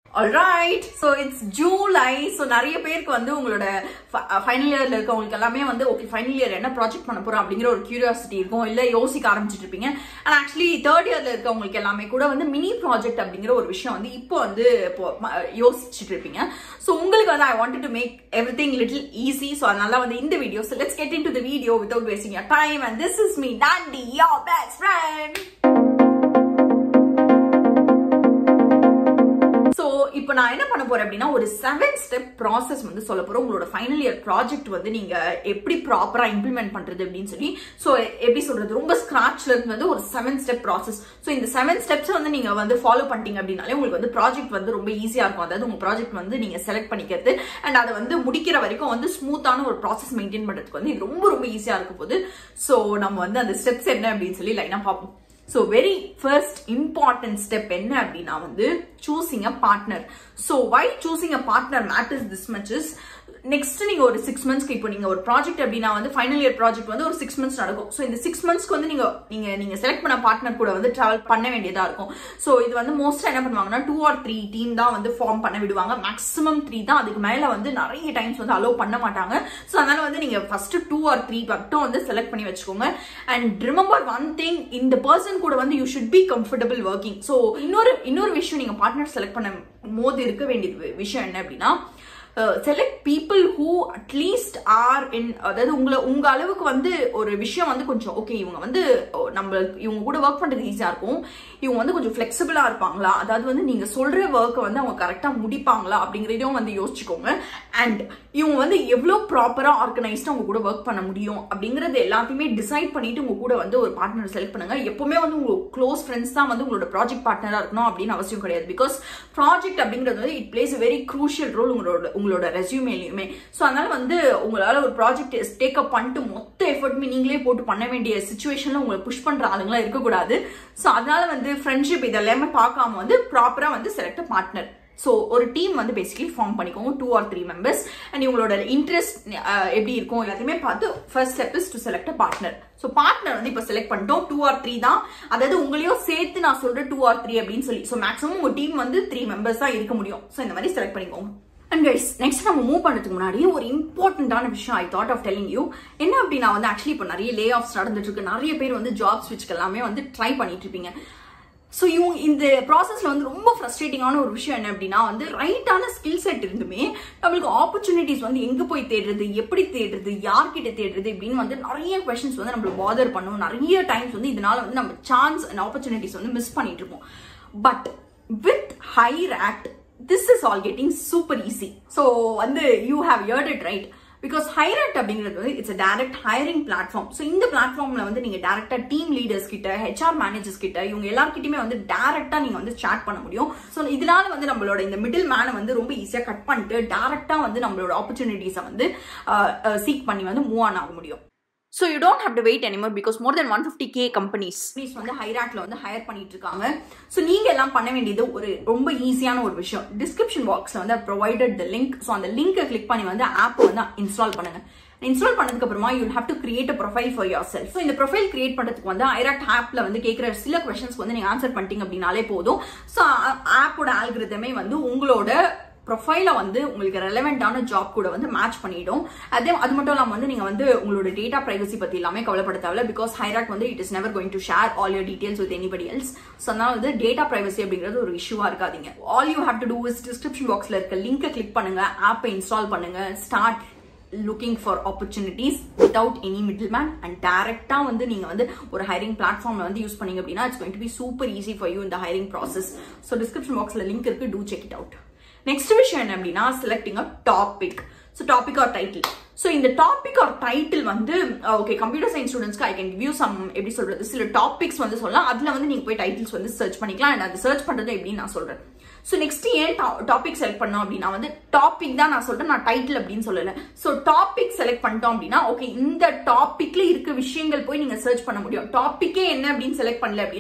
Alright so it's July so நிறைய பேருக்கு வந்து உங்களோட ஃபைனல் இயர்ல இருக்கவங்களுக்கு எல்லாமே வந்து ஓகே ஃபைனல் இயர் என்ன ப்ராஜெக்ட் பண்ண போறோம் அப்படிங்கிற ஒரு கியூரியாசிட்டி இருக்கும் இல்ல யோசிக்க ஆரம்பிச்சிட்டு இருப்பீங்க அண்ட் ஆக்சுவலி தேர்ட் இயர்ல இருக்கவங்களுக்கு எல்லாமே கூட வந்து மினி ப்ராஜெக்ட் அப்படிங்கிற ஒரு விஷயம் வந்து இப்போ வந்து இப்போ ம- யோசிச்சுட்டு இருப்பீங்க ஸோ உங்களுக்கு வந்து I want to make everything little easy so அதனால வந்து இந்த video so let's get into the video without wasting your time and this is me Dandy your best friend so இப்போ நான் என்ன பண்ண போறேன் அப்படின்னா ஒரு செவன் ஸ்டெப் ப்ராசஸ் வந்து சொல்ல போறோம் உங்களோட ஃபைனல் இயர் ப்ராஜெக்ட் வந்து நீங்க எப்படி ப்ராப்பரா இம்ப்ளிமெண்ட் பண்றது அப்படின்னு சொல்லி ஸோ எப்படி சொல்றது ரொம்ப ஸ்கிராச்ல இருந்து வந்து ஒரு செவன் ஸ்டெப் ப்ராசஸ் ஸோ இந்த செவன் ஸ்டெப்ஸ் வந்து நீங்க வந்து ஃபாலோ பண்ணிட்டீங்க அப்படின்னாலே உங்களுக்கு வந்து ப்ராஜெக்ட் வந்து ரொம்ப ஈஸியா இருக்கும் அதாவது உங்க ப்ராஜெக்ட் வந்து நீங்க செலக்ட் பண்ணிக்கிறது அண்ட் அதை வந்து முடிக்கிற வரைக்கும் வந்து ஸ்மூத்தான ஒரு ப்ராசஸ் மெயின்டைன் பண்றதுக்கு வந்து இது ரொம்ப ரொம்ப ஈஸியா இருக்கும் போது ஸோ நம்ம வந்து அந்த ஸ்டெப்ஸ் என்ன அப்படின்னு சொல்லி லைனா பார்ப்போம் so very first important step என்ன அப்படின்னா வந்து choosing a partner so why choosing a partner matters this much is next நீங்க ஒரு சிக்ஸ் மந்த்ஸ்க்கு இப்போ நீங்க ஒரு ப்ராஜெக்ட் அப்படின்னா வந்து ஃபைனல் இயர் ப்ராஜெக்ட் வந்து ஒரு சிக்ஸ் மந்த்ஸ் நடக்கும் ஸோ இந்த சிக்ஸ் மந்த்ஸ்க்கு வந்து நீங்க நீங்க நீங்க செலக்ட் பண்ண பார்ட்னர் கூட வந்து டிராவல் பண்ண வேண்டியதா இருக்கும் ஸோ இது வந்து மோஸ்டா என்ன பண்ணுவாங்கன்னா டூ ஆர் த்ரீ டீம் தான் வந்து ஃபார்ம் பண்ண விடுவாங்க மேக்ஸிமம் த்ரீ தான் அதுக்கு மேல வந்து நிறைய டைம்ஸ் வந்து அலோவ் பண்ண மாட்டாங்க ஸோ அதனால வந்து நீங்க ஃபர்ஸ்ட் டூ ஆர் த்ரீ மட்டும் வந்து செலக்ட் பண்ணி வச்சுக்கோங்க அண்ட் ரிமெம்பர் ஒன் திங் இந்த பர்சன் கூட வந்து you should be comfortable working so இன்னொரு இன்னொரு விஷயம் நீங்க பார்ட்னர் செலக்ட் பண்ண போது இருக்க வேண்டியது விஷயம் என்ன அப்படின்னா select people who at least are in அதாவது உங்களை உங்க அளவுக்கு வந்து ஒரு விஷயம் வந்து கொஞ்சம் ஓகே இவங்க வந்து ஓ, நம்ம இவங்க கூட ஒர்க் பண்றது ஈஸியா இருக்கும் இவங்க வந்து கொஞ்சம் ஃபிளெக்சிபிளா இருப்பாங்களா அதாவது வந்து நீங்க சொல்ற ஒர்க்கை வந்து அவங்க கரெக்டா முடிப்பாங்களா அப்படிங்கிறதையும் வந்து யோசிச்சுக்கோங்க அண்ட் இவங்க வந்து எவ்வளவு ப்ராப்பரா ஆர்கனைஸ்டா உங்க கூட ஒர்க் பண்ண முடியும் அப்படிங்கறது எல்லாத்தையுமே டிசைட் பண்ணிட்டு உங்க கூட வந்து ஒரு பார்ட்னர் செலக்ட் பண்ணுங்க எப்பவுமே வந்து உங்க க்ளோஸ் ஃப்ரெண்ட்ஸ் தான் வந்து உங்களோட ப்ராஜெக்ட் பார்ட்னரா இருக்கணும் அப்படின்னு அவசியம் கிடையாது பிகாஸ் ப்ராஜெக்ட் அப்படிங்கிறது வந்து it plays very crucial role உங்களோட உங்களோட ரெஸ்யூமேலையுமே ஸோ அதனால வந்து உங்களால ஒரு ப்ராஜெக்ட் டேக் அப் பண்ணிட்டு மொத்த எஃபர்ட்மே நீங்களே போட்டு பண்ண வேண்டிய சுச்சுவேஷன்ல உங்களை புஷ் பண்ற ஆளுங்களா இருக்கக்கூடாது ஸோ அதனால வந்து ஃப்ரெண்ட்ஷிப் இதெல்லாமே பார்க்காம வந்து ப்ராப்பரா வந்து செலக்ட் பார்ட்னர் ஸோ ஒரு டீம் வந்து பேசிக்கலி ஃபார்ம் பண்ணிக்கோங்க two or three members and இவங்களோட இன்ட்ரெஸ்ட் எப்படி இருக்கும் எல்லாத்தையுமே பார்த்து first step is to select partner so partner வந்து இப்போ செலக்ட் பண்ணிட்டோம் டூ ஆர் த்ரீ தான் அதாவது உங்களையும் சேர்த்து நான் சொல்றேன் டூ ஆர் த்ரீ அப்படின்னு சொல்லி ஸோ மேக்ஸிமம் உங்க டீம் வந்து த்ரீ மெம்பர்ஸ் தான் இருக்க முடியும் ஸோ இந்த மாதிரி செலக்ட் பண்ணிக்கோங்க அண்ட் கைஸ் நெக்ஸ்ட் நம்ம மூவ் பண்ணுறதுக்கு முன்னாடி ஒரு இம்பார்ட்டன்டான விஷயம் I thought of telling you என்ன அப்படின்னா வந்து ஆக்சுவலி இப்போ நிறைய லே ஆஃப்ஸ் நடந்துட்டு இருக்கு நிறைய பேர் வந்து ஜாப் ஸ்விட்ச்க்கு எல்லாமே வந்து ட்ரை பண்ணிட்டு இருப்பீங்க ஸோ இவங்க இந்த ப்ராசஸ்ல வந்து ரொம்ப ஃப்ரஸ்ட்ரேட்டிங்கான ஒரு விஷயம் என்ன அப்படின்னா வந்து ரைட்டான ஸ்கில் செட் இருந்துமே நம்மளுக்கு ஆப்பர்ச்சுனிட்டிஸ் வந்து எங்க போய் தேடுறது எப்படி தேடுறது யார்கிட்ட தேடுறது இப்படின்னு வந்து நிறைய கொஷின்ஸ் வந்து நம்மளுக்கு பாதர் பண்ணும் நிறைய டைம்ஸ் வந்து இதனால வந்து நம்ம சான்ஸ் அண்ட் ஆப்பர்ச்சுனிட்டிஸ் வந்து மிஸ் பண்ணிட்டு இருப்போம் but with Hirect this is all getting super easy so வந்து you have heard it right because Hirect அப்படிங்கிறது வந்து it's direct hiring platform so இந்த பிளாட்ஃபார்ம்ல வந்து நீங்க டேரக்டா டீம் லீடர்ஸ் கிட்ட ஹெச்ஆர் மேனேஜர்ஸ் கிட்ட இவங்க எல்லார்கிட்டயுமே வந்து டேரக்டா நீங்க வந்து chat பண்ண முடியும் ஸோ இதனால வந்து நம்மளோட இந்த மிடில் மேனை வந்து ரொம்ப ஈஸியா கட் பண்ணிட்டு டேரக்டா வந்து நம்மளோட ஆப்பர்ச்சுனிட்டிஸை வந்து சீக் பண்ணி வந்து மூவ் ஆன் ஆக முடியும் so you don't have to wait anymore because more than one fifty K companies வந்து ஹைராக்ல வந்து ஹையர் பண்ணிட்டு இருக்காங்க ஸோ நீங்க எல்லாம் பண்ண வேண்டியது ஒரு ரொம்ப ஈஸியான ஒரு விஷயம் டிஸ்கிரிப்ஷன் பாக்ஸ்ல வந்து ப்ரொவைடட் த லிங்க் ஸோ அந்த லிங்கை கிளிக் பண்ணி வந்து ஆப் வந்து இன்ஸ்டால் பண்ணுங்க இன்ஸ்டால் பண்ணதுக்கு அப்புறமா you have to create a profile for yourself so இந்த ப்ரொஃபைல் கிரியேட் பண்ணுறதுக்கு வந்து ஐராட் ஆப்ல வந்து கேட்குற சில கொஸ்டின்ஸ் வந்து நீங்க ஆன்சர் பண்ணிட்டீங்க அப்படின்னாலே போதும் ஸோ ஆப்போட ஆல்கிருதமே வந்து உங்களோட ப்ரொஃபைலை வந்து உங்களுக்கு ரெலவெண்டான ஜாப் கூட வந்து மேட்ச் பண்ணிடும் அதே அது மட்டும் இல்லாமல் வந்து நீங்க வந்து உங்களோட டேட்டா பிரைவசி பத்தி எல்லாமே கவலைப்பட தேவையில்ல பிகாஸ் ஹைராக் வந்து it is never going to share all your details with anybody else so அதனால வந்து டேட்டா பிரைவசி அப்படிங்கிறது ஒரு இஷ்யூவா இருக்காதீங்க all you have to do is description பாக்ஸ்ல இருக்க லிங்கை கிளிக் பண்ணுங்க ஆப்பை இன்ஸ்டால் பண்ணுங்க start looking for opportunities without any middle man and டேரக்டா வந்து நீங்க வந்து ஒரு ஹைரிங் பிளாட்ஃபார்ம்ல வந்து யூஸ் பண்ணீங்க அப்படின்னா it's going to be super easy for you இந்த ஹைரிங் ப்ராசஸ் ஸோ டிஸ்கிரிப்ஷன் பாக்ஸ்ல லிங்க் இருக்கு do check it out next விஷயம் என்ன அப்படின்னா selecting a topic so topic or title so இந்த டாபிக் ஆர் டைட்டில் வந்து ஓகே கம்ப்யூட்டர் சயின்ஸ் ஸ்டூடெண்ட்ஸ்க்கு I can give some எப்படி சொல்றது சில டாபிக்ஸ் வந்து சொல்லலாம் அதுல வந்து நீங்க போய் டைட்டில்ஸ் வந்து சர்ச் பண்ணிக்கலாம் அண்ட் அது சர்ச் பண்றது எப்படின்னு நான் சொல்றேன் ஸோ நெக்ஸ்ட் ஏன் டாபிக் செலக்ட் பண்ணோம் அப்படின்னா வந்து டாபிக் தான் நான் சொல்றேன் நான் டைட்டில் அப்படின்னு சொல்லல ஸோ டாபிக் செலக்ட் பண்ணிட்டோம் அப்படின்னா ஓகே இந்த டாபிக்ல இருக்க விஷயங்கள் போய் நீங்க சர்ச் பண்ண முடியும் டாபிக்கே என்ன அப்படின்னு செலக்ட் பண்ணல அப்படின்னா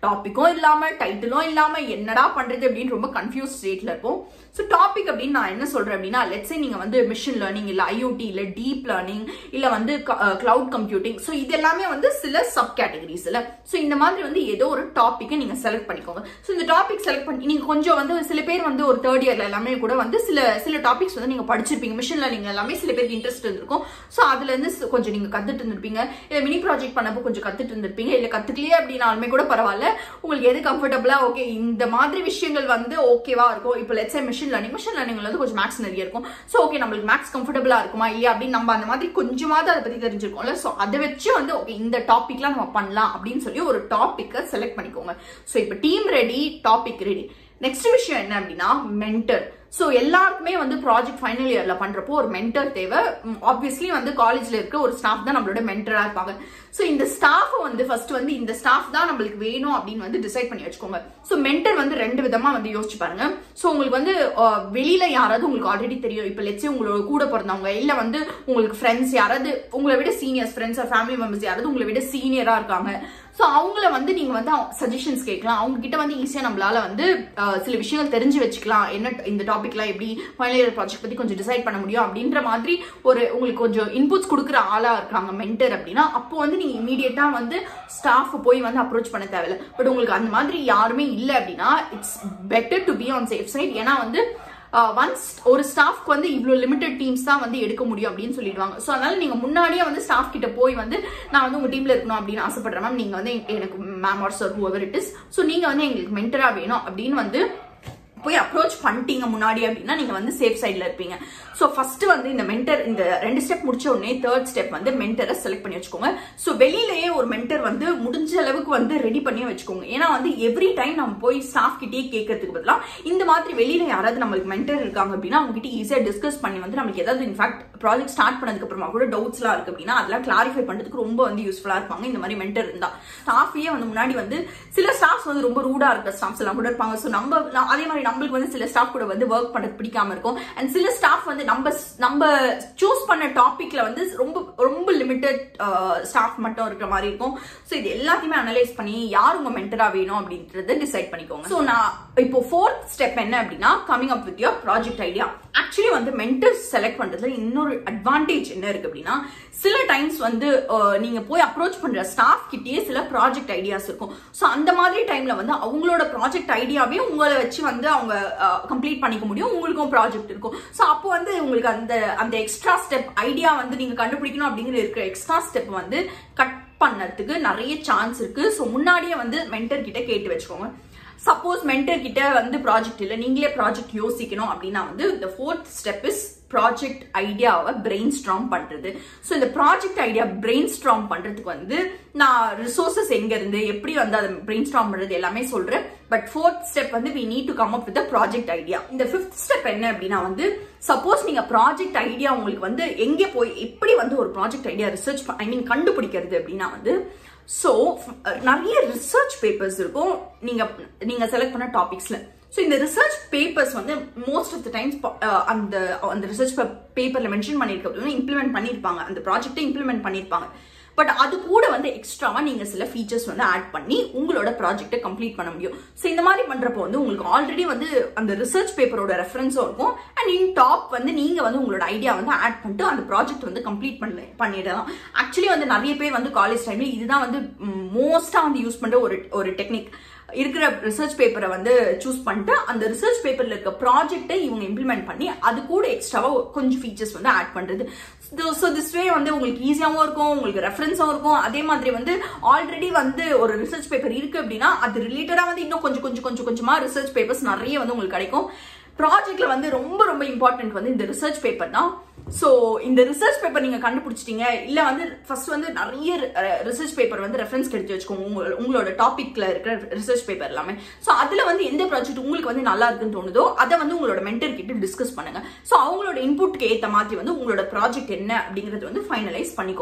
டாபிக்கும் இல்லாம டைட்டிலும் இல்லாம என்னடா பண்றது அப்படின்னு ரொம்ப கன்ஃபியூஸ் ஸ்டேட்ல இருக்கும் ஸோ டாபிக் அப்படின்னு நான் என்ன சொல்றேன் அப்படின்னா லெட்ஸே நீங்க வந்து மிஷின் லேர்னிங் இல்ல ஐஓடி இல்ல டீப் லேர்னிங் இல்ல வந்து கிளவுட் கம்ப்யூட்டிங் ஸோ இது எல்லாமே வந்து சில சப் கேட்டகரிஸ் இல்ல ஸோ இந்த மாதிரி வந்து ஏதோ ஒரு டாபிக்கை நீங்க செலக்ட் பண்ணிக்கோங்க ஸோ இந்த டாபிக் செலக்ட் பண்ணி நீங்க கொஞ்சம் வந்து சில பேர் வந்து ஒரு தேர்ட் இயர்ல எல்லாமே கூட வந்து சில சில டாபிக்ஸ் வந்து நீங்க படிச்சிருப்பீங்க மிஷின் லேர்னிங் எல்லாமே சில பேருக்கு இன்ட்ரெஸ்ட் இருந்திருக்கும் ஸோ அதுல இருந்து சி- கொஞ்சம் நீங்க கத்துட்டு இருந்திருப்பீங்க இல்ல மினி ப்ராஜெக்ட் பண்ணப்போ கொஞ்சம் கத்துட்டு இருந்திருப்பீங்க இல்ல கத்துக்கலையே அப்படின்னாலுமே கூட பரவாயில்ல உங்களுக்கு எது கம்ஃபர்டபுளா ஓகே இந்த மாதிரி விஷயங்கள் வந்து ஓகேவா இருக்கும் இப்போ லெட்ஸ் மிஷின் லேர்னிங் மிஷின் லேர்னிங்ல வந்து கொஞ்சம் மேக்ஸ் நிறைய இருக்கும் ஸோ ஓகே நம்மளுக்கு மேக்ஸ் கம்ஃபர்டபுளா இருக்குமா இல்லையா அப்படின்னு நம்ம அந்த மாதிரி கொஞ்சமாவது அதை பத்தி தெரிஞ்சிருக்கோம்ல ஸோ அதை வச்சு வந்து ஓகே இந்த டாபிக்லாம் நம்ம பண்ணலாம் அப்படின்னு சொல்லி ஒரு டாபிக்கை செலக்ட் பண்ணிக்கோங்க ஸோ இப்போ team ready topic ready next விஷயம் என்ன அப்படின்னா மென்டர் ஸோ எல்லாருக்குமே வந்து ப்ராஜெக்ட் ஃபைனல் இயர்ல பண்றப்போ ஒரு மென்டர் தேவை ஆப்வியஸ்லி வந்து காலேஜ்ல இருக்க ஒரு ஸ்டாஃப் தான் நம்மளோட மென்டரா இருப்பாங்க ஸோ இந்த ஸ்டாஃப் வந்து ஃபர்ஸ்ட் வந்து இந்த ஸ்டாஃப் தான் நம்மளுக்கு வேணும் அப்படின்னு வந்து டிசைட் பண்ணி வச்சுக்கோங்க ஸோ மென்டர் வந்து ரெண்டு விதமா வந்து யோசிச்சு பாருங்க ஸோ உங்களுக்கு வந்து அஹ், வெளியில யாராவது உங்களுக்கு ஆல்ரெடி தெரியும் இப்போ லெட்ஸே உங்களோட கூட பிறந்தவங்க இல்ல வந்து உங்களுக்கு ஃப்ரெண்ட்ஸ் யாராவது உங்களை விட சீனியர்ஸ் ஃப்ரெண்ட்ஸ் ஃபேமிலி மெம்பர்ஸ் யாராவது உங்களை விட சீனியரா இருக்காங்க ஸோ அவங்கள வந்து நீங்க வந்து சஜஷன்ஸ் கேட்கலாம் அவங்க கிட்ட வந்து ஈஸியா நம்மளால வந்து அஹ், சில விஷயங்கள் தெரிஞ்சு வச்சுக்கலாம் என்ன இந்த டாபிக்லாம் எப்படி ஃபைனல் இயர் ப்ராஜெக்ட் பத்தி கொஞ்சம் டிசைட் பண்ண முடியும் அப்படின்ற மாதிரி ஒரு உங்களுக்கு கொஞ்சம் இன்புட்ஸ் கொடுக்குற ஆளா இருக்காங்க மென்டர் அப்படின்னா அப்போ வந்து நீங்க இமீடியட்டா வந்து ஸ்டாஃப் போய் வந்து அப்ரோச் பண்ண தேவையில்ல பட் உங்களுக்கு அந்த மாதிரி யாருமே இல்லை அப்படின்னா it's better to be on safe side ஏன்னா வந்து ஒன்ஸ் ஒரு ஸ்டாஃப்க்கு வந்து இவ்வளோ லிமிடெட் டீம்ஸ் தான் வந்து எடுக்க முடியும் அப்படின்னு சொல்லிடுவாங்க ஸோ அதனால நீங்க முன்னாடியே வந்து ஸ்டாஃப் கிட்ட போய் வந்து நான் வந்து உங்க டீம்ல இருக்கணும் அப்படின்னு ஆசைப்படுறேன் மேம் நீங்க வந்து எனக்கு ma'am or sir whoever it is so நீங்க வந்து எங்களுக்கு மென்டரா வேணும் அப்படின்னு வந்து போய் அப்ரோச் பண்ணிட்டீங்க முன்னாடி அப்படின்னா நீங்க வந்து சேஃப் சைட்ல இருப்பீங்க ஸோ ஃபர்ஸ்ட் வந்து இந்த மென்டர் இந்த ரெண்டு ஸ்டெப் முடிச்ச உடனே தேர்ட் ஸ்டெப் வந்து மென்டரை செலக்ட் பண்ணி வச்சுக்கோங்க ஸோ வெளியிலேயே ஒரு மென்டர் வந்து முடிஞ்ச அளவுக்கு வந்து ரெடி பண்ணி வச்சுக்கோங்க ஏன்னா வந்து எவ்ரி டைம் நம்ம போய் ஸ்டாஃப் கிட்டே கேட்கறதுக்கு பதிலாக இந்த மாதிரி வெளியில யாராவது நம்மளுக்கு மென்டர் இருக்காங்க அப்படின்னா அவங்க கிட்ட ஈஸியாக டிஸ்கஸ் பண்ணி வந்து நமக்கு ஏதாவது இன்ஃபேக்ட் ப்ராஜெக்ட் ஸ்டார்ட் பண்ணதுக்கு அப்புறமா கூட டவுட்ஸ்லாம் இருக்கு அப்படின்னா அதெல்லாம் கிளாரிஃபை பண்றதுக்கு ரொம்ப வந்து யூஸ்ஃபுல்லா இருப்பாங்க இந்த மாதிரி மென்டர் இருந்தா ஸ்டாஃபையே வந்து முன்னாடி வந்து சில ஸ்டாஃப்ஸ் வந்து ரொம்ப ரூடா இருக்க ஸ்டாஃப்ஸ் எல்லாம் கூட இருப்பாங்க ஸோ நம்ம அதே மாதிரி நம்மளுக்கு வந்து சில ஸ்டாஃப் கூட வந்து ஒர்க் பண்ணது பிடிக்காம இருக்கும் அண்ட் சில ஸ்டாஃப் வந்து நம்ம நம்ம சூஸ் பண்ண டாபிக்ல வந்து ரொம்ப ரொம்ப லிமிட்டட் ஸ்டாஃப் மட்டும் இருக்கிற மாதிரி இருக்கும் ஸோ இது எல்லாத்தையுமே அனலைஸ் பண்ணி யார் உங்க மென்டரா வேணும் அப்படின்றத டிசைட் பண்ணிக்கோங்க ஸோ நான் இப்போ ஃபோர்த் ஸ்டெப் என்ன அப்படின்னா coming up with your project idea actually வந்து மென்டர் செலக்ட் பண்றதுல இன்னொரு அட்வான்டேஜ் என்ன இருக்கு அப்படின்னா சில டைம்ஸ் வந்து அஹ், நீங்க போய் அப்ரோச் பண்ற ஸ்டாஃப் கிட்டயே சில ப்ராஜெக்ட் ஐடியாஸ் இருக்கும் ஸோ அந்த மாதிரி டைம்ல வந்து அவங்களோட ப்ராஜெக்ட் ஐடியாவே உங்களை வச்சு வந்து அவங்க கம்ப்ளீட் பண்ணிக்க முடியும் உங்களுக்கும் ப்ராஜெக்ட் இருக்கும் ஸோ அப்போ வந்து உங்களுக்கு அந்த அந்த எக்ஸ்ட்ரா ஸ்டெப் ஐடியா வந்து நீங்க கண்டுபிடிக்கணும் அப்படிங்கிற இருக்கிற எக்ஸ்ட்ரா ஸ்டெப் வந்து கட் பண்ணறதுக்கு நிறைய சான்ஸ் இருக்கு ஸோ முன்னாடியே வந்து மென்டர் கிட்ட கேட்டு வச்சுக்கோங்க சப்போஸ் மென்டர் கிட்ட வந்து ப்ராஜெக்ட் இல்லை நீங்களே ப்ராஜெக்ட் யோசிக்கணும் அப்படின்னா வந்து இந்த ஃபோர்த் ஸ்டெப் இஸ் ப்ராஜெக்ட் ஐடியாவை பிரெயின் ஸ்ட்ராங் பண்றது ஸோ இந்த ப்ராஜெக்ட் ஐடியா பிரெயின் ஸ்ட்ராங் பண்றதுக்கு வந்து நான் ரிசோர்சஸ் எங்க இருந்து எப்படி வந்து அதை பிரெயின் ஸ்ட்ராங் பண்றது எல்லாமே சொல்றேன் பட் ஃபோர்த் ஸ்டெப் வந்து we need to come up with project idea இந்த ஃபிஃப்த் ஸ்டெப் என்ன அப்படின்னா வந்து சப்போஸ் நீங்க ப்ராஜெக்ட் ஐடியா உங்களுக்கு வந்து எங்கே போய் எப்படி வந்து ஒரு project idea research I mean கண்டுபிடிக்கிறது அப்படின்னா வந்து ஸோ நிறைய ரிசர்ச் பேப்பர்ஸ் இருக்கும் நீங்க நீங்க செலக்ட் பண்ண டாபிக்ஸ்ல ஸோ இந்த ரிசர்ச் பேப்பர்ஸ் வந்து மோஸ்ட் ஆஃப் த டைம்ஸ் அந்த அந்த ரிசர்ச் பேப்பர்ல மென்ஷன் பண்ணியிருக்கிறது இம்ப்ளிமெண்ட் பண்ணியிருப்பாங்க அந்த ப்ராஜெக்டை இம்ப்ளிமெண்ட் பண்ணியிருப்பாங்க பட் அது கூட வந்து எக்ஸ்ட்ராவா நீங்க சில ஃபீச்சர்ஸ் வந்து ஆட் பண்ணி உங்களோட ப்ராஜெக்ட்டை கம்ப்ளீட் பண்ண முடியும் ஸோ இந்த மாதிரி பண்றப்போ வந்து உங்களுக்கு ஆல்ரெடி வந்து அந்த ரிசர்ச் பேப்பரோட ரெஃபரன்ஸும் இருக்கும் அண்ட் இன் டாப் வந்து நீங்க வந்து உங்களோட ஐடியா வந்து ஆட் பண்ணிட்டு அந்த ப்ராஜெக்ட் வந்து கம்ப்ளீட் பண்ண பண்ணிடலாம் ஆக்சுவலி வந்து நிறைய பேர் வந்து காலேஜ் டைம்ல இதுதான் வந்து மோஸ்டா வந்து யூஸ் பண்ற ஒரு ஒரு டெக்னிக் இருக்கிற ரிசர்ச் பேப்பரை வந்து சூஸ் பண்ணிட்டு அந்த ரிசர்ச் பேப்பர்ல இருக்க ப்ராஜெக்டை இவங்க இம்ப்ளிமெண்ட் பண்ணி அது கூட எக்ஸ்ட்ராவா கொஞ்சம் ஃபீச்சர்ஸ் வந்து ஆட் பண்றது ஸோ திஸ் வே வந்து உங்களுக்கு ஈஸியாகவும் இருக்கும் உங்களுக்கு ரெஃபரன்ஸும் இருக்கும் அதே மாதிரி வந்து ஆல்ரெடி வந்து ஒரு ரிசர்ச் பேப்பர் இருக்கு அப்படின்னா அது ரிலேட்டடா வந்து இன்னும் கொஞ்சம் கொஞ்சம் கொஞ்சம் கொஞ்சமா ரிசர்ச் பேப்பர்ஸ் நிறைய வந்து உங்களுக்கு கிடைக்கும் ப்ராஜெக்ட்ல வந்து ரொம்ப ரொம்ப இம்பார்ட்டன்ட் வந்து இந்த ரிசர்ச் பேப்பர் தான் ஸோ இந்த ரிசர்ச் பேப்பர் நீங்க கண்டுபிடிச்சிட்டீங்க இல்ல வந்து ஃபர்ஸ்ட் வந்து நிறைய ரிசர்ச் பேப்பர் வந்து ரெஃபரன்ஸ் கிடைச்சி வச்சுக்கோங்க உங்க- உங்களோட டாபிக்ல இருக்கிற ரிசர்ச் பேப்பர் எல்லாமே ஸோ அதுல வந்து எந்த ப்ராஜெக்ட் உங்களுக்கு வந்து நல்லா இருக்குன்னு தோணுதோ அதை வந்து உங்களோட மென்டர் கிட்ட டிஸ்கஸ் பண்ணுங்க ஸோ அவங்களோட இன்புட்க்கு ஏத்த மாதிரி வந்து உங்களோட ப்ராஜெக்ட் என்ன அப்படிங்கறது வந்து ஃபைனலைஸ் பண்ணிக்கோங்க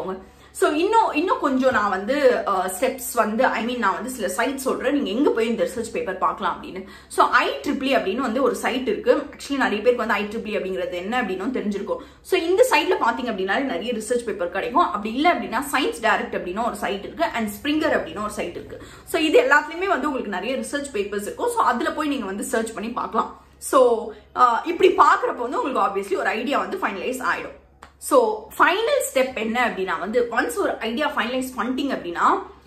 ஸோ இன்னும் இன்னும் கொஞ்சம் நான் வந்து ஸ்டெப்ஸ் வந்து ஐ மீன் நான் வந்து சில சைட் சொல்றேன் நீங்க எங்க போய் இந்த ரிசர்ச் பேப்பர் பார்க்கலாம் அப்படின்னு ஸோ ஐ ட்ரிப்ளி அப்படின்னு வந்து ஒரு சைட் இருக்கு ஆக்சுவலி நிறைய பேருக்கு வந்து ஐ ட்ரிப்ளி அப்படிங்கிறது என்ன அப்படின்னு தெரிஞ்சிருக்கும் ஸோ இந்த சைட்ல பாத்தீங்க அப்படின்னாலே நிறைய ரிசர்ச் பேப்பர் கிடைக்கும் அப்படி இல்லை அப்படின்னா சயின்ஸ் டைரக்ட் அப்படின்னு ஒரு சைட் இருக்கு அண்ட் ஸ்ப்ரிங்கர் அப்படின்னு ஒரு சைட் இருக்கு ஸோ இது எல்லாத்துலயுமே வந்து உங்களுக்கு நிறைய ரிசர்ச் பேப்பர்ஸ் இருக்கும் ஸோ அதுல போய் நீங்க வந்து சர்ச் பண்ணி பார்க்கலாம் ஸோ இப்படி பாக்குறப்ப வந்து உங்களுக்கு ஆப்வியஸ்லி ஒரு ஐடியா வந்து ஃபைனலைஸ் ஆயிடும் ஸோ ஃபைனல் ஸ்டெப் என்ன அப்படின்னா வந்து ஒன்ஸ் ஒரு ஐடியா ஃபைனலைஸ் பண்ணிட்டீங்க அப்படின்னா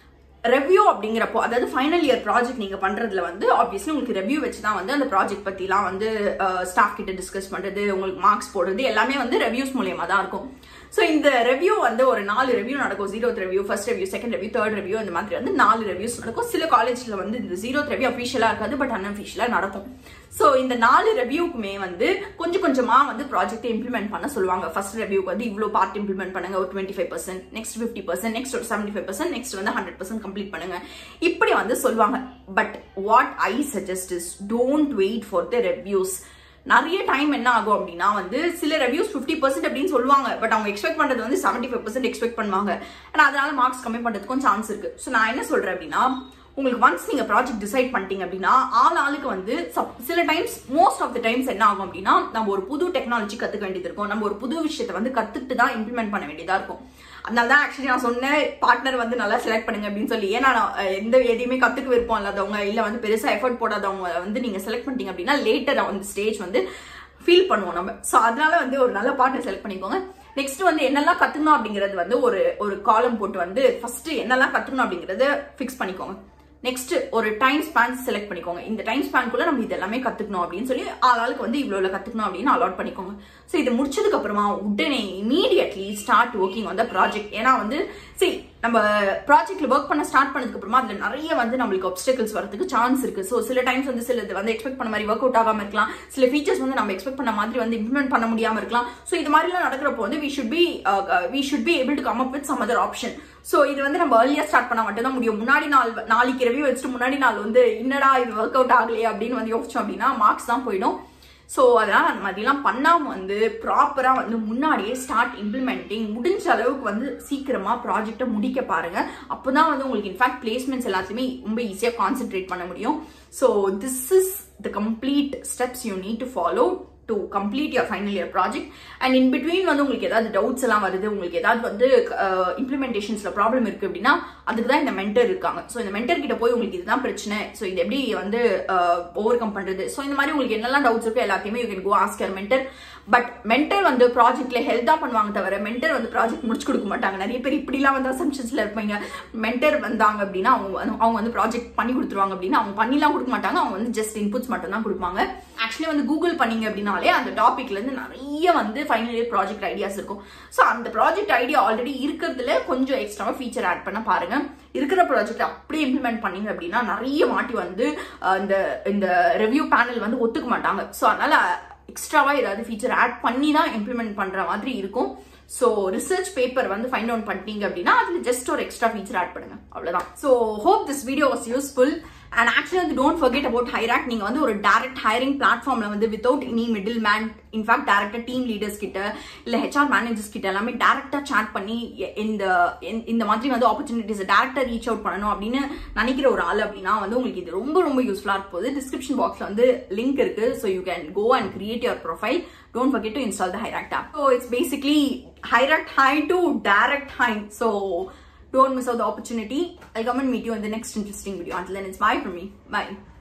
ரெவ்யூ அப்படிங்கிறப்போ அதாவது ஃபைனல் இயர் ப்ராஜெக்ட் நீங்க பண்றதுல வந்து ஆப்வியஸ்லி உங்களுக்கு ரெவ்யூ வச்சு தான் வந்து அந்த ப்ராஜெக்ட் பத்திலாம் வந்து ஸ்டாஃப் கிட்ட டிஸ்கஸ் பண்றது உங்களுக்கு மார்க்ஸ் போடுறது எல்லாமே வந்து ரெவ்யூஸ் மூலியமா தான் இருக்கும் ஸோ இந்த ரெவ்யூ வந்து ஒரு நாலு ரெவ்யூ நடக்கும் zeroth review first review second review third review அந்த மாதிரி வந்து நாலு ரெவ்யூஸ் நடக்கும் சில காலேஜ்ல வந்து இந்த ஜீரோத் ரெவ்யூ அஃபிஷியலா இருக்காது பட் அன்அஃபிஷியலா நடக்கும் ஸோ இந்த நாலு ரெவ்யூக்குமே வந்து கொஞ்சம் கொஞ்சமா வந்து ப்ராஜெக்ட் இம்ப்ளிமெண்ட் பண்ண சொல்லுவாங்க ஃபர்ஸ்ட் ரெவ்யூக்கு வந்து இவ்வளோ பார்ட் இம்ப்ளிமெண்ட் பண்ணுங்க ஒரு twenty five percent next fifty percent next ஒரு செவன்டி ஃபைவ் பர்சன்ட் நெக்ஸ்ட் வந்து ஹண்ட்ரட் பர்சன்ட் கம்ப்ளீட் பண்ணுங்க இப்படி வந்து சொல்லுவாங்க but what I suggest is don't wait for the reviews நிறைய டைம் என்ன ஆகும் அப்படின்னா வந்து சில ரெவ்யூஸ் ஃபிஃப்டி பர்சன்ட் அப்படின்னு சொல்லுவாங்க பட் அவங்க எக்ஸ்பெக்ட் பண்றது வந்து செவன்டி ஃபைவ் பர்சன்ட் எக்ஸ்பெக்ட் பண்ணுவாங்க ஆனால் அதனால மார்க்ஸ் கம்மி பண்றதுக்கும் சான்ஸ் இருக்கு ஸோ நான் என்ன சொல்றேன் அப்படின்னா உங்களுக்கு ஒன்ஸ் நீங்க ப்ராஜெக்ட் டிசைட் பண்ணிட்டீங்க அப்படின்னா ஆள் ஆளுக்கு வந்து சில times most of the times என்ன ஆகும் அப்படின்னா நம்ம ஒரு புது டெக்னாலஜி கத்துக்க வேண்டியது இருக்கும் நம்ம ஒரு புது விஷயத்தை வந்து கத்துட்டு தான் இம்ப்ளிமெண்ட் பண்ண வேண்டியதா இருக்கும் அதனால தான் ஆக்சுவலி நான் சொன்னேன் பார்ட்னர் வந்து நல்லா செலக்ட் பண்ணுங்க அப்படின்னு சொல்லி ஏன்னா நான் எந்த எதையுமே கத்துக்க விருப்பம் இல்லாதவங்க இல்ல வந்து பெருசா எஃபர்ட் போடாதவங்க வந்து நீங்க செலக்ட் பண்ணிட்டீங்க அப்படின்னா லேட்டர் அந்த ஸ்டேஜ் வந்து ஃபீல் பண்ணுவோம் நம்ம ஸோ அதனால வந்து ஒரு நல்ல பார்ட்னர் செலக்ட் பண்ணிக்கோங்க நெக்ஸ்ட் வந்து என்னெல்லாம் கத்துக்கணும் அப்படிங்கிறது வந்து ஒரு ஒரு காலம் போட்டு வந்து ஃபர்ஸ்ட் என்னெல்லாம் கத்துக்கணும் அப்படிங்கறத ஃபிக்ஸ் பண்ணிக்கோங்க நெக்ஸ்ட் ஒரு டைம் ஸ்பேன் செலக்ட் பண்ணிக்கோங்க இந்த டைம் ஸ்பேன்குள்ள நம்ம இது எல்லாமே கத்துக்கணும் அப்படின்னு சொல்லி ஆளாளுக்கு வந்து இவ்வளவு கத்துக்கணும் அப்படின்னு அலாட் பண்ணிக்கோங்க ஸோ இது முடிச்சதுக்கு அப்புறமா உடனே immediately start working on the project ஏன்னா வந்து சரி நம்ம ப்ராஜெக்ட்ல ஒர்க் பண்ண ஸ்டார்ட் பண்ணதுக்கு அப்புறமா அதுல நிறைய வந்து நம்மளுக்கு obstacles வரதுக்கு சான்ஸ் இருக்கு ஸோ சில டைம்ஸ் வந்து சில இது வந்து எக்ஸ்பெக்ட் பண்ண மாதிரி ஒர்க் அவுட் ஆகாம இருக்கலாம் சில ஃபீச்சர்ஸ் வந்து நம்ம எக்ஸ்பெக்ட் பண்ண மாதிரி வந்து இம்ப்ளிமெண்ட் பண்ண முடியாம இருக்கலாம் ஸோ இது மாதிரிலாம் நடக்கிறப்போ வந்து we should be we should be able to come up with some other option so இது வந்து நம்ம ஏர்லியா ஸ்டார்ட் பண்ண மட்டும் தான் முடியும் முன்னாடி நாள் நாளைக்கு ரெவியூ வச்சுட்டு முன்னாடி நாள் வந்து என்னடா இது ஒர்க் அவுட் ஆகலையே அப்படின்னு வந்து யோசிச்சோம் அப்படின்னா மார்க்ஸ் தான் போயிடும் ஸோ அதனால் அந்த மாதிரிலாம் பண்ணாமல் வந்து ப்ராப்பராக வந்து முன்னாடியே ஸ்டார்ட் இம்ப்ளிமெண்டிங் முடிஞ்ச அளவுக்கு வந்து சீக்கிரமாக ப்ராஜெக்டை முடிக்க பாருங்க அப்போ தான் வந்து உங்களுக்கு இன்ஃபேக்ட் பிளேஸ்மெண்ட்ஸ் எல்லாத்தையுமே ரொம்ப ஈஸியாக கான்சென்ட்ரேட் பண்ண முடியும் so this is the complete steps you need to follow to complete your final year project and in between வந்து உங்களுக்கு ஏதாவது டவுட்ஸ் எல்லாம் வருது உங்களுக்கு ஏதாவது வந்து இம்ப்ளிமெண்டேஷன்ஸ்ல ப்ராப்ளம் இருக்கு அப்படின்னா அதுக்கு தான் இந்த மென்டர் இருக்காங்க ஸோ இந்த மென்டர் கிட்ட போய் உங்களுக்கு இதுதான் பிரச்சனை ஸோ இது எப்படி வந்து ஓவர் கம் பண்றது ஸோ இந்த மாதிரி உங்களுக்கு என்னெல்லாம் டவுட்ஸ் இருக்கோ எல்லாத்தையுமே you can go ask your mentor but mentor வந்து ப்ராஜெக்ட்ல ஹெல்ப் தான் பண்ணுவாங்க தவிர மென்டர் வந்து ப்ராஜெக்ட் முடிச்சு கொடுக்க மாட்டாங்க நிறைய பேர் இப்படிலாம் வந்து அசம்ஷன்ஸ்ல இருப்பீங்க மென்டர் வந்தாங்க அப்படின்னா அவங்க வந்து- அவங்க வந்து ப்ராஜெக்ட் பண்ணி கொடுத்துருவாங்க அப்படின்னா அவங்க பண்ணிலாம் கொடுக்க மாட்டாங்க அவங்க வந்து ஜஸ்ட் இன்புட்ஸ் மட்டும் தான் கொடுப்பாங்க ஆக்சுவலி வந்து கூகுள் பண்ணீங்க அப்படின்னாலே அந்த டாபிக்ல இருந்து நிறைய வந்து ஃபைனல் இயர் ப்ராஜெக்ட் ஐடியாஸ் இருக்கும் ஸோ அந்த ப்ராஜெக்ட் ஐடியா ஆல்ரெடி இருக்கிறதுல கொஞ்சம் எக்ஸ்ட்ராவா ஃபீச்சர் ஆட் பண்ண பாருங்க இருக்கிற ப்ராஜெக்ட் அப்படியே இம்ப்ளிமெண்ட் பண்ணீங்க அப்படின்னா நிறைய மாட்டி வந்து அஹ், இந்த இந்த ரிவ்யூ பேனல் வந்து ஒத்துக்க மாட்டாங்க ஸோ அதனால எக்ஸ்ட்ராவா ஏதாவது ஃபீச்சர் ஆட் பண்ணி தான் இம்ப்ளிமெண்ட் பண்ற மாதிரி இருக்கும் ஸோ ரிசர்ச் பேப்பர் வந்து ஃபைண்ட் அவுட் பண்ணிட்டீங்க அப்படின்னா அதுல ஜஸ்ட் ஒரு எக்ஸ்ட்ரா ஃபீச்சர் ஆட் பண்ணுங்க அவ்வளவுதான் so hope this video was useful and actually வந்து டோன்ட் ஃபர்கெட் அபவுட் ஹைராக் நீங்க வந்து ஒரு டைரக்ட் ஹைரிங் பிளாட்ஃபார்ம்ல வந்து without any middle man in fact டேரக்டா டீம் லீடர்ஸ் கிட்ட இல்ல ஹெச்ஆர் மேனேஜர்ஸ் கிட்ட எல்லாமே டேரக்டா chat பண்ணி எ- இந்த இந்த- இந்த மாதிரி வந்து ஆப்பர்ச்சுனிட்டிஸ் டேரக்டா ரீச் அவுட் பண்ணணும் அப்படின்னு நினைக்கிற ஒரு ஆள் அப்படின்னா வந்து உங்களுக்கு இது ரொம்ப ரொம்ப யூஸ்ஃபுல்லா இருக்க போகுது டிஸ்கிரிப்ஷன் பாக்ஸ்ல வந்து லிங்க் இருக்கு so you can go and create your profile don't forget to install the Hiract app. So it's basically Hiract High to Direct High. So don't miss out the opportunity. I'll come and meet you in the next interesting video. Until then, it's bye from me. Bye.